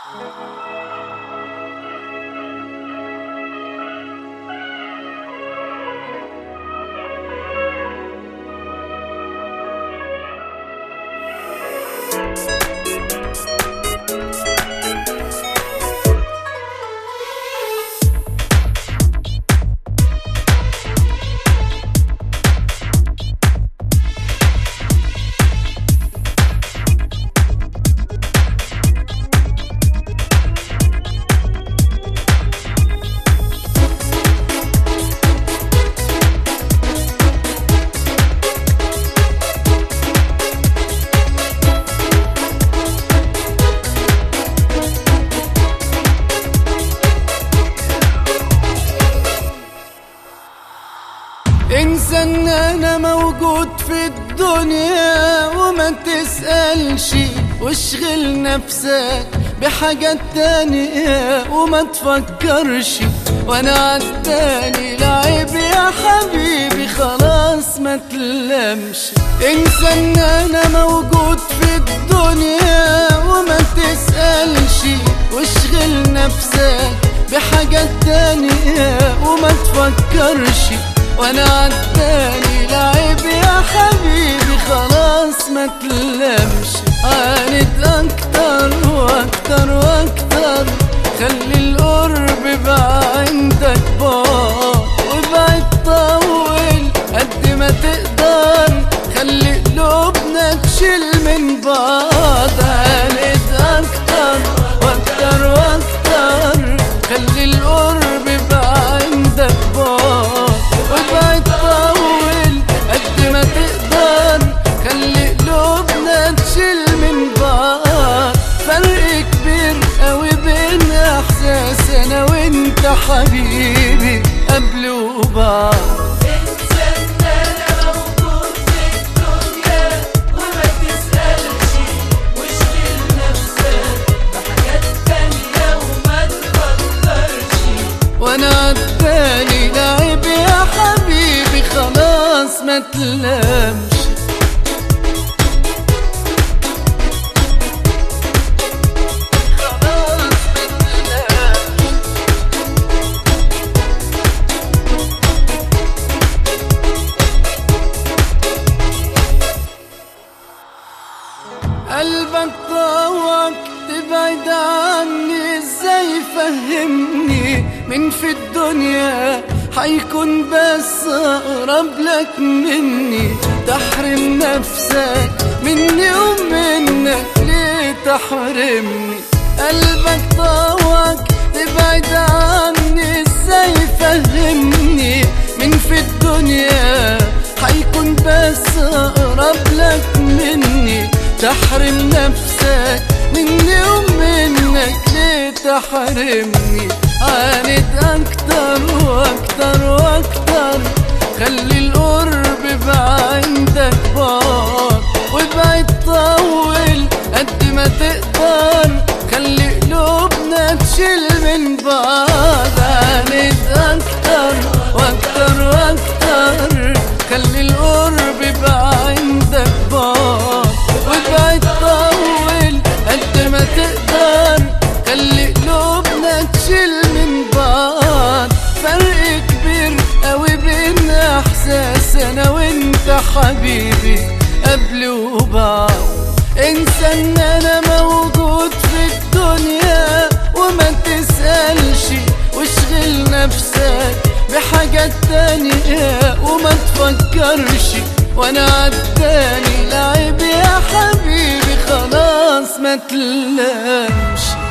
انسى ان انا موجود في الدنيا وما تسألش واشغل نفسك بحاجات تانية وما تفكرش وانا عالتاني لعيب يا حبيبي خلاص ما تلمش انسى ان انا موجود في الدنيا وما تسألش واشغل نفسك بحاجات تانية وما تفكرش وانا عالتاني لعيب يا حبيبي خلاص ما تلمش عاند اكتر واكتر واكتر خلي القرب بقى عندك بار وابعد طول قد ما تقدر خلي قلوبنا تشيل من بعض عاند اكتر واكتر واكتر خلي القرب بقى عندك بار وابعد طول قد ما تقدر خلي قلوبنا تشيل من بعض فرق كبير قوي بين احساس انا وانت حبيبي قبل وبعد انسى ان انا موجود في الدنيا وما تسألش واشغل نفسك بحاجات تانية وما تفكرش وانا عالتاني لعب يا حبيبي خلاص ما تلامش خلاص ما تلامش قلبك طوعك تبعد عني ازاي فهمني من في الدنيا حيكون بس اقرب لك مني تحرم نفسك مني ومنك ليه تحرمني قلبك طوعك تبعد عني ازاي فهمني من في الدنيا حيكون بس اقرب لك مني تحرم نفسك مني ومنك ليه تحرمني عاند اكتر واكتر واكتر خلي القرب بقى عندك بار وابعد طول قد ما تقدر خلي قلوبنا تشيل من بعض عاند اكتر واكتر واكتر خلي القرب بقى عندك بار وابعد طول قد ما تقدر خلي قلوبنا تشيل من بعض فرق كبير قوي بين احساس انا وانت حبيبي قبل وبعد انسى ان انا موجود في الدنيا وما تسألش واشغل نفسك بحاجات تانية وما تفكرش وانا عالتاني لعيب يا حبيبي خلاص ما تلامش